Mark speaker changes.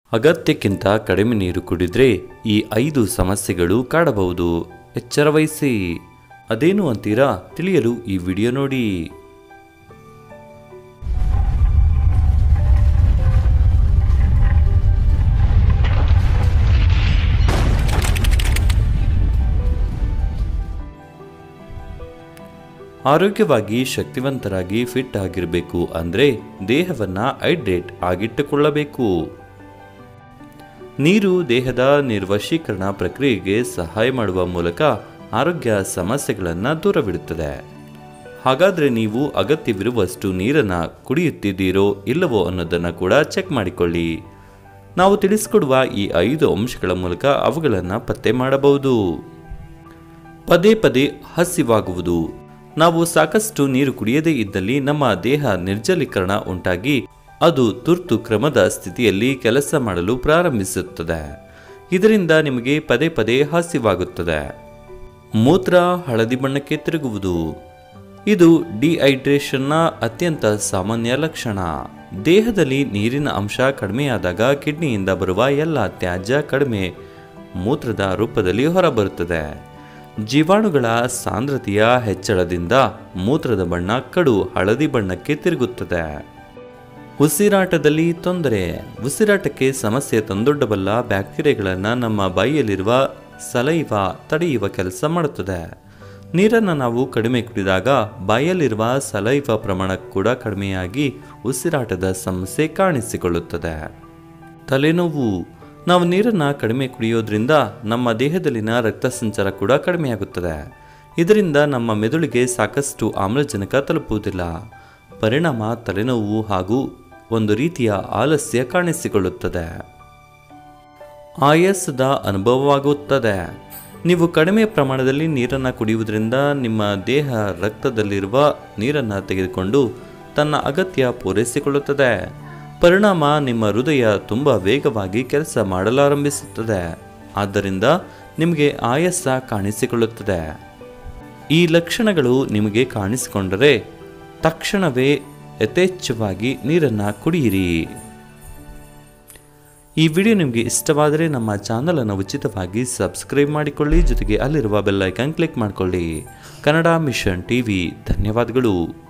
Speaker 1: ಅಗತ್ಯಕ್ಕಿಂತ ಕಡಿಮೆ ನೀರು ಕುಡಿದ್ರೆ ಈ ಐದು ಸಮಸ್ಯೆಗಳು ಕಾಡಬಹುದು ಎಚ್ಚರ ವಹಿಸಿ ಅದೇನು ಅಂತೀರಾ ತಿಳಿಯಲು ಈ ವಿಡಿಯೋ ನೋಡಿ ಆರೋಗ್ಯವಾಗಿ ಶಕ್ತಿವಂತರಾಗಿ ಫಿಟ್ ಆಗಿರಬೇಕು ಅಂದರೆ ದೇಹವನ್ನು ಹೈಡ್ರೇಟ್ ಆಗಿಟ್ಟುಕೊಳ್ಳಬೇಕು ನೀರು ದೇಹದ ನಿರ್ವಶೀಕರಣ ಪ್ರಕ್ರಿಯೆಗೆ ಸಹಾಯ ಮಾಡುವ ಮೂಲಕ ಆರೋಗ್ಯ ಸಮಸ್ಯೆಗಳನ್ನು ದೂರವಿಡುತ್ತದೆ ಹಾಗಾದರೆ ನೀವು ಅಗತ್ಯವಿರುವಷ್ಟು ನೀರನ್ನು ಕುಡಿಯುತ್ತಿದ್ದೀರೋ ಇಲ್ಲವೋ ಅನ್ನೋದನ್ನು ಕೂಡ ಚೆಕ್ ಮಾಡಿಕೊಳ್ಳಿ ನಾವು ತಿಳಿಸಿಕೊಡುವ ಈ ಐದು ಅಂಶಗಳ ಮೂಲಕ ಅವುಗಳನ್ನು ಪತ್ತೆ ಮಾಡಬಹುದು ಪದೇ ಪದೇ ಹಸಿವಾಗುವುದು ನಾವು ಸಾಕಷ್ಟು ನೀರು ಕುಡಿಯದೇ ಇದ್ದಲ್ಲಿ ನಮ್ಮ ದೇಹ ನಿರ್ಜಲೀಕರಣ ಉಂಟಾಗಿ ಅದು ತುರ್ತು ಕ್ರಮದ ಸ್ಥಿತಿಯಲ್ಲಿ ಕೆಲಸ ಮಾಡಲು ಪ್ರಾರಂಭಿಸುತ್ತದೆ ಇದರಿಂದ ನಿಮಗೆ ಪದೇ ಪದೇ ಹಸಿವಾಗುತ್ತದೆ ಮೂತ್ರ ಹಳದಿ ಬಣ್ಣಕ್ಕೆ ತಿರುಗುವುದು ಇದು ಡಿಹೈಡ್ರೇಷನ್ನ ಅತ್ಯಂತ ಸಾಮಾನ್ಯ ಲಕ್ಷಣ ದೇಹದಲ್ಲಿ ನೀರಿನ ಅಂಶ ಕಡಿಮೆಯಾದಾಗ ಕಿಡ್ನಿಯಿಂದ ಬರುವ ಎಲ್ಲ ತ್ಯಾಜ್ಯ ಕಡಿಮೆ ಮೂತ್ರದ ರೂಪದಲ್ಲಿ ಹೊರಬರುತ್ತದೆ ಜೀವಾಣುಗಳ ಸಾಂದ್ರತೆಯ ಹೆಚ್ಚಳದಿಂದ ಮೂತ್ರದ ಬಣ್ಣ ಕಡು ಹಳದಿ ಬಣ್ಣಕ್ಕೆ ತಿರುಗುತ್ತದೆ ಉಸಿರಾಟದಲ್ಲಿ ತೊಂದರೆ ಉಸಿರಾಟಕ್ಕೆ ಸಮಸ್ಯೆ ತಂದೊಡ್ಡಬಲ್ಲ ಬ್ಯಾಕ್ಟೀರಿಯಾಗಳನ್ನು ನಮ್ಮ ಬಾಯಿಯಲ್ಲಿರುವ ಸಲೈವ ತಡೆಯುವ ಕೆಲಸ ಮಾಡುತ್ತದೆ ನೀರನ್ನು ನಾವು ಕಡಿಮೆ ಕುಡಿದಾಗ ಬಾಯಲ್ಲಿರುವ ಸಲೈವ ಪ್ರಮಾಣ ಕೂಡ ಕಡಿಮೆಯಾಗಿ ಉಸಿರಾಟದ ಸಮಸ್ಯೆ ಕಾಣಿಸಿಕೊಳ್ಳುತ್ತದೆ ತಲೆನೋವು ನಾವು ನೀರನ್ನು ಕಡಿಮೆ ಕುಡಿಯೋದ್ರಿಂದ ನಮ್ಮ ದೇಹದಲ್ಲಿನ ರಕ್ತ ಸಂಚಾರ ಕೂಡ ಕಡಿಮೆಯಾಗುತ್ತದೆ ಇದರಿಂದ ನಮ್ಮ ಮೆದುಳಿಗೆ ಸಾಕಷ್ಟು ಆಮ್ಲಜನಕ ತಲುಪುವುದಿಲ್ಲ ಪರಿಣಾಮ ತಲೆನೋವು ಹಾಗೂ ಒಂದು ರೀತಿಯ ಆಲಸ್ಯ ಕಾಣಿಸಿಕೊಳ್ಳುತ್ತದೆ ಆಯಾಸದ ಅನುಭವವಾಗುತ್ತದೆ ನೀವು ಕಡಿಮೆ ಪ್ರಮಾಣದಲ್ಲಿ ನೀರನ್ನು ಕುಡಿಯುವುದರಿಂದ ನಿಮ್ಮ ದೇಹ ರಕ್ತದಲ್ಲಿರುವ ನೀರನ್ನು ತೆಗೆದುಕೊಂಡು ತನ್ನ ಅಗತ್ಯ ಪೂರೈಸಿಕೊಳ್ಳುತ್ತದೆ ಪರಿಣಾಮ ನಿಮ್ಮ ಹೃದಯ ತುಂಬ ವೇಗವಾಗಿ ಕೆಲಸ ಮಾಡಲಾರಂಭಿಸುತ್ತದೆ ಆದ್ದರಿಂದ ನಿಮಗೆ ಆಯಾಸ ಕಾಣಿಸಿಕೊಳ್ಳುತ್ತದೆ ಈ ಲಕ್ಷಣಗಳು ನಿಮಗೆ ಕಾಣಿಸಿಕೊಂಡರೆ ತಕ್ಷಣವೇ ಯಥೇಚ್ಛವಾಗಿ ನೀರನ್ನು ಕುಡಿಯಿರಿ ಈ ವಿಡಿಯೋ ನಿಮಗೆ ಇಷ್ಟವಾದರೆ ನಮ್ಮ ಚಾನಲನ್ನು ಉಚಿತವಾಗಿ ಸಬ್ಸ್ಕ್ರೈಬ್ ಮಾಡಿಕೊಳ್ಳಿ ಜೊತೆಗೆ ಅಲ್ಲಿರುವ ಬೆಲ್ ಐಕಾನ್ ಕ್ಲಿಕ್ ಮಾಡಿಕೊಳ್ಳಿ ಕನ್ನಡ ಮಿಷನ್ ಟಿವಿ ಧನ್ಯವಾದಗಳು